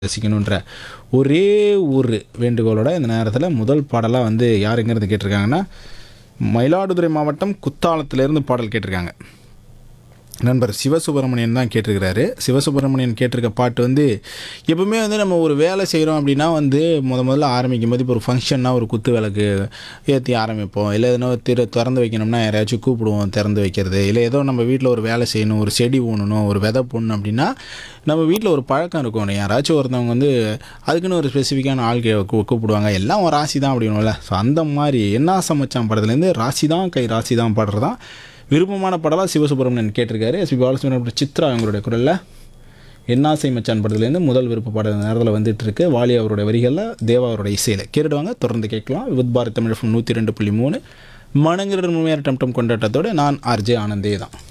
ரசிக்கணுன்ற ஒரே ஒரு வேண்டுகோளோட இந்த நேரத்தில் முதல் பாடலாக வந்து யாருங்கிறது கேட்டிருக்காங்கன்னா மயிலாடுதுறை மாவட்டம் குத்தாலத்திலேருந்து பாடல் கேட்டிருக்காங்க நண்பர் சிவசுப்பிரமணியன் தான் கேட்டிருக்கிறாரு சிவசுப்பிரமணியன் கேட்டிருக்க பாட்டு வந்து எப்பவுமே வந்து நம்ம ஒரு வேலை செய்கிறோம் அப்படின்னா வந்து முத முதல்ல ஆரம்பிக்கும் போது இப்போ ஒரு ஃபங்க்ஷன்னா ஒரு குத்து விளக்கு ஏற்றி ஆரம்பிப்போம் இல்லை எதனா திற திறந்து வைக்கணும்னா யாரையாச்சும் கூப்பிடுவோம் திறந்து வைக்கிறது இல்லை ஏதோ நம்ம வீட்டில் ஒரு வேலை செய்யணும் ஒரு செடி ஊனணும் ஒரு விதை போடணும் அப்படின்னா நம்ம வீட்டில் ஒரு பழக்கம் இருக்கும் யாராச்சும் ஒருத்தவங்க வந்து அதுக்குன்னு ஒரு ஸ்பெசிஃபிக்கான ஆள் கே- கூ- கூப்பிடுவாங்க எல்லாம் ஒரு ராசி தான் அப்படின்னும்ல ஸோ அந்த மாதிரி என்ன சமைச்சான் படத்துலேருந்து ராசி தான் கை ராசி தான் பாடுறது தான் விருப்பமான பாடலாக சிவசுப்பிரமணியன் கேட்டிருக்காரு எஸ்பி பாலசுப்ரமணியன் சித்ரா அவங்களுடைய குரலில் என்னாசை மச்சான் படத்துலேருந்து முதல் விருப்ப பாடல் இந்த நேரத்தில் வந்துட்டு இருக்கு வாலி அவருடைய வரிகளில் தேவா அவருடைய இசையில் கேட்டுடுவாங்க தொடர்ந்து கேட்கலாம் வித் பாரத் தமிழ் நூற்றி ரெண்டு புள்ளி மூணு மனங்கிற முழுமையான டம் டம் கொண்டாட்டத்தோடு நான் ஆர்ஜே ஆனந்தே தான்